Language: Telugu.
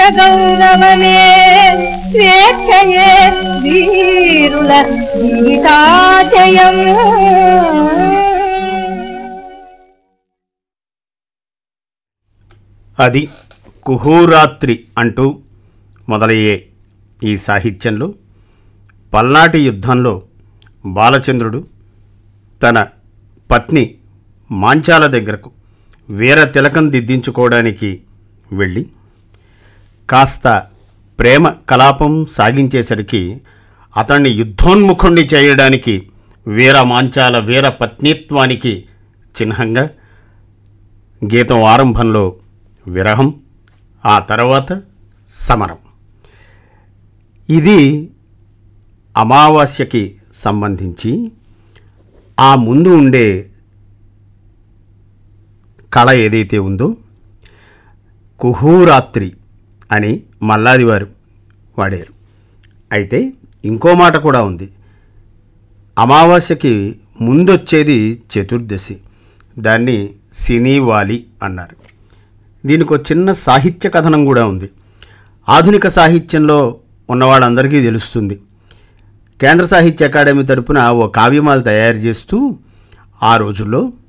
గౌరవమే స్వేచ్ఛయే వీరుల జీవితాశయం అది కుహూరాత్రి అంటూ మొదలయ్యే ఈ సాహిత్యంలో పల్నాటి యుద్ధంలో బాలచంద్రుడు తన పత్ని మాంచాల దగ్గరకు వీర తిలకం దిద్దించుకోవడానికి వెళ్ళి కాస్త ప్రేమ కలాపం సాగించేసరికి అతన్ని యుద్ధోన్ముఖుణ్ణి చేయడానికి వీర మాంచాల వీర పత్నిత్వానికి చిహ్నంగా గీతం ఆరంభంలో విరహం ఆ తర్వాత సమరం ఇది అమావాస్యకి సంబంధించి ఆ ముందు ఉండే కళ ఏదైతే ఉందో కుహూరాత్రి అని మల్లాది వారు వాడారు అయితే ఇంకో మాట కూడా ఉంది అమావాస్యకి ముందొచ్చేది చతుర్దశి దాన్ని సినీవాలి అన్నారు దీనికి ఒక చిన్న సాహిత్య కథనం కూడా ఉంది ఆధునిక సాహిత్యంలో ఉన్న వాళ్ళందరికీ తెలుస్తుంది కేంద్ర సాహిత్య అకాడమీ తరపున ఓ కావ్యమాల తయారు చేస్తూ ఆ రోజుల్లో